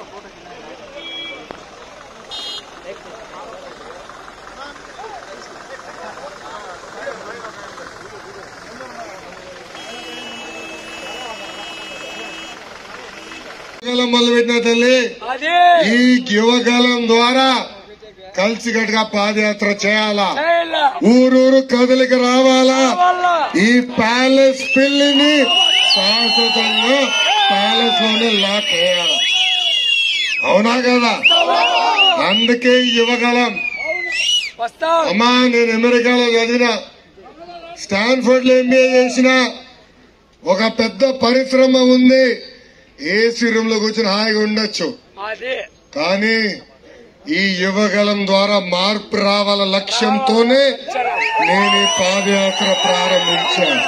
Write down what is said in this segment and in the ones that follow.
యువకాలం మొదలుపెట్టిన తల్లి అది ఈ యువకాలం ద్వారా కలిసికట్టుగా పాదయాత్ర చేయాలా చేయాల ఊరూరు కదలిక రావాలా వల్ల ఈ ప్యాలెస్ పిల్లిని శాశ్వతంగా ప్యాలెస్ లోనే లాక్ చేయాలి అవునా కదా అందుకే ఈ యువకాలం వస్తాం అమ్మా నేను అమెరికాలో చదివిన స్టాన్ఫర్డ్ లో ఎంబీఏ చేసిన ఒక పెద్ద పరిశ్రమ ఉంది ఏసీ రూమ్ లో కూర్చొని హాయిగా ఉండొచ్చు అది కానీ ఈ యువగలం ద్వారా మార్పు రావాల లక్ష్యంతోనే నేను ఈ పాదయాత్ర ప్రారంభించాను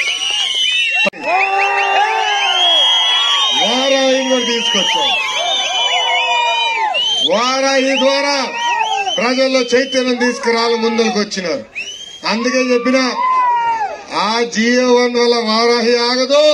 వారాయి కూడా తీసుకొచ్చాను వారాయి ద్వారా ప్రజల్లో చైతన్యం తీసుకురావాలి ముందరికి వచ్చినారు అందుకే చెప్పిన ఆ జియో వన్ వల్ల వారాహి ఆగదు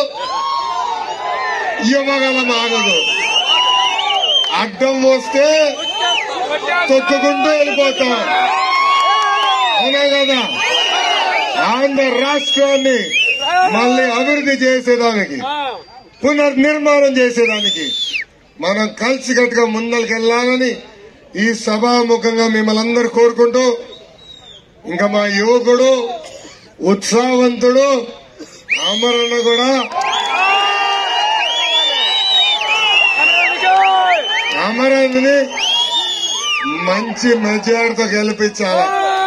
యువగలం ఆగదు అడ్డం వస్తే తొక్కుకుంటూ వెళ్ళిపోతాం అవునా కదా ఆంధ్ర రాష్ట్రాన్ని మళ్ళీ అభివృద్ధి చేసేదానికి పునర్నిర్మాణం చేసేదానికి మనం కలిసికట్టుగా ముందరికి వెళ్ళాలని ఈ సభాముఖంగా మిమ్మల్ని అందరూ కోరుకుంటూ ఇంకా మా యువకుడు ఉత్సాహవంతుడు అమరన్న కూడా అమరాన్ని మంచి మెజార్టీతో గెలిపించాలి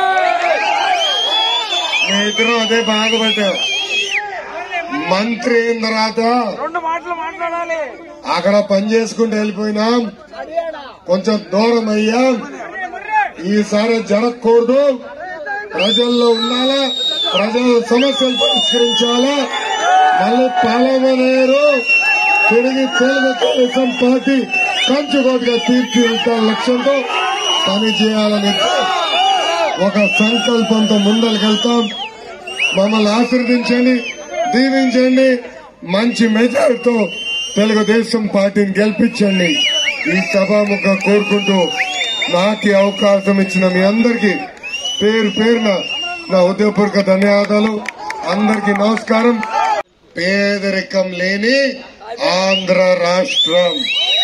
మీ ఇద్దరం అదే బాధపడ్డాం మంత్రి అయిన తర్వాత రెండు మాటలు మాట్లాడాలి అక్కడ పని చేసుకుంటూ వెళ్ళిపోయినాం కొంచెం దూరం అయ్యాం ఈసారి జరగకూడదు ప్రజల్లో ఉండాలా ప్రజల సమస్యలు పరిష్కరించాలా మళ్ళీ పాలమనేరు తిరిగి తెలుగుదేశం పార్టీ కంచుకోటగా తీర్చిదిద్దాల లక్ష్యంతో పని చేయాలని ఒక సంకల్పంతో ముందరికెళ్తాం మమ్మల్ని ఆశీర్వదించండి దీవించండి మంచి మెజార్టీతో తెలుగుదేశం పార్టీని గెలిపించండి ఈ సభాముఖ కోరుకుంటూ నాకు ఈ అవకాశం ఇచ్చిన మీ అందరికీ పేరు పేరున నా ఉదయపూర్వక ధన్యవాదాలు అందరికీ నమస్కారం పేదరికం లేని ఆంధ్ర రాష్ట్రం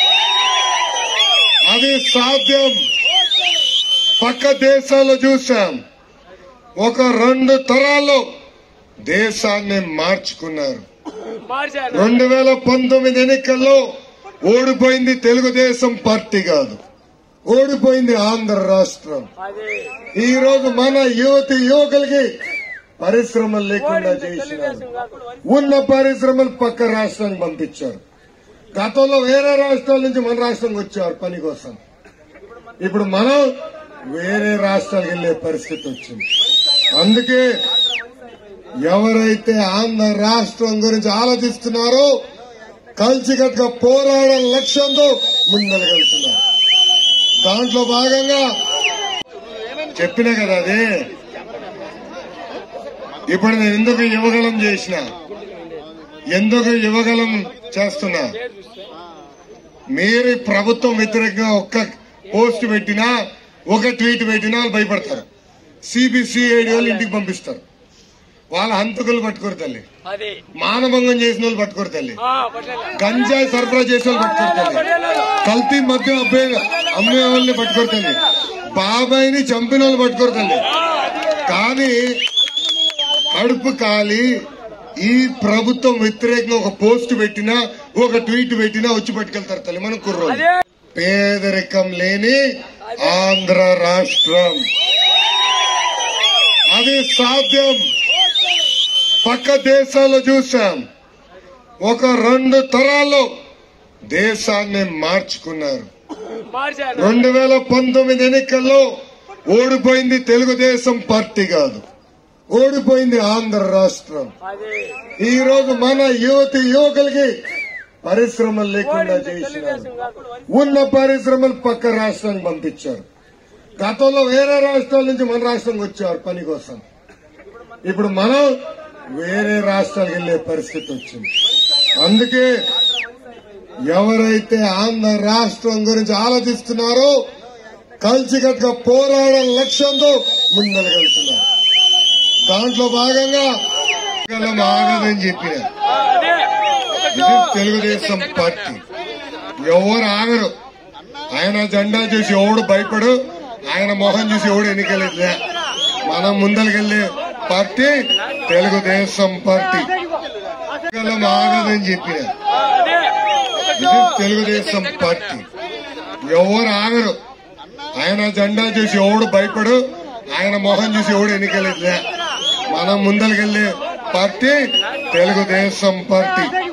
అది సాధ్యం పక్క దేశాల్లో చూసాం ఒక రెండు తరాల్లో దేశాన్ని మార్చుకున్నారు మార్చారు రెండు వేల పంతొమ్మిది ఎన్నికల్లో ఓడిపోయింది తెలుగుదేశం పార్టీ కాదు ఓడిపోయింది ఆంధ్ర రాష్ట్రం అది ఈ రోజు మన యువతి యువకులకి పరిశ్రమలు లేకుండా చేసినారు తెలుగుదేశం కాకుండా ఉన్న పరిశ్రమలు పక్క రాష్ట్రానికి పంపించారు గతంలో వేరే రాష్ట్రాల నుంచి మన రాష్ట్రానికి వచ్చారు పని కోసం ఇప్పుడు మనం వేరే రాష్ట్రాలకు వెళ్లే పరిస్థితి వచ్చింది అందుకే ఎవరైతే ఆంధ్ర రాష్ట్రం గురించి ఆలోచిస్తున్నారో కలిసికట్టుగా పోరాడే లక్ష్యంతో ముందరగలుగుతున్నారు దాంట్లో భాగంగా చెప్పినా కదా అదే ఇప్పుడు నేను ఎందుకు యువగలం చేసిన ఎందుకు యువగలం చేస్తున్నా మీరు ఈ ప్రభుత్వం వ్యతిరేకంగా ఒక్క పోస్ట్ పెట్టినా ఒక ట్వీట్ పెట్టినా వాళ్ళు భయపడతారు సిబిసిఐడి వాళ్ళు ఇంటికి పంపిస్తారు వాళ్ళ హంతకులు పట్టుకోరు తల్లి అది మానభంగం చేసిన వాళ్ళు పట్టుకోరు తల్లి ఆ, పట్టేలా. గంజాయి సరఫరా చేసిన వాళ్ళు పట్టుకోరు తల్లి పట్టేలా. కల్తీ మద్యం అబ్బాయి అమ్మే వాళ్ళని పట్టుకోరు తల్లి బాబాయిని చంపిన వాళ్ళు పట్టుకోరు తల్లి కానీ కడుపు కాలి ఈ ప్రభుత్వం వ్యతిరేకంగా ఒక పోస్ట్ పెట్టినా ఒక ట్వీట్ పెట్టినా వచ్చి పట్టుకెళ్తారు తల్లి మన కుర్రోలు అదే పేదరికం లేని ఆంధ్ర రాష్ట్రం అది సాధ్యం పక్క దేశాల్లో చూసాం ఒక రెండు తరాల్లో దేశాన్ని మార్చుకున్నారు మార్చారు రెండు వేల పంతొమ్మిది ఎన్నికల్లో ఓడిపోయింది తెలుగుదేశం పార్టీ కాదు ఓడిపోయింది ఆంధ్ర రాష్ట్రం అది ఈ రోజు మన యువతి యువకులకి పరిశ్రమలు లేకుండా చేసినారు తెలుగుదేశం కాకుండా ఉన్న పరిశ్రమలు పక్క రాష్ట్రానికి పంపించారు గతంలో వేరే రాష్ట్రాల నుంచి మన రాష్ట్రంకి వచ్చారు పని కోసం ఇప్పుడు మనం వేరే రాష్ట్రాలకు వెళ్లే పరిస్థితి వచ్చింది అందుకే ఎవరైతే ఆంధ్ర రాష్ట్రం గురించి ఆలోచిస్తున్నారో కలిసికట్టుగా పోరాడే లక్ష్యంతో ముందరకెళ్తున్నారు దాంట్లో భాగంగా గలం ఆగదని చెప్పిన అదే ఇది తెలుగుదేశం పార్టీ ఎవరు ఆగరు ఆయన జెండా చూసి ఎవడు భయపడు ఆయన మొహం చూసి ఎవడు ఎన్నికలేదులే మనం ముందరికెళ్లే పార్టీ తెలుగుదేశం పార్టీ గలం ఆగదని చెప్పిన అదే ఇది తెలుగుదేశం పార్టీ ఎవరు ఆగరు ఆయన జెండా చూసి ఎవడు భయపడు ఆయన మొహం చూసి ఎవడు ఎన్నికలేదులే మనం ముందరికెళ్లే పార్టీ తెలుగుదేశం పార్టీ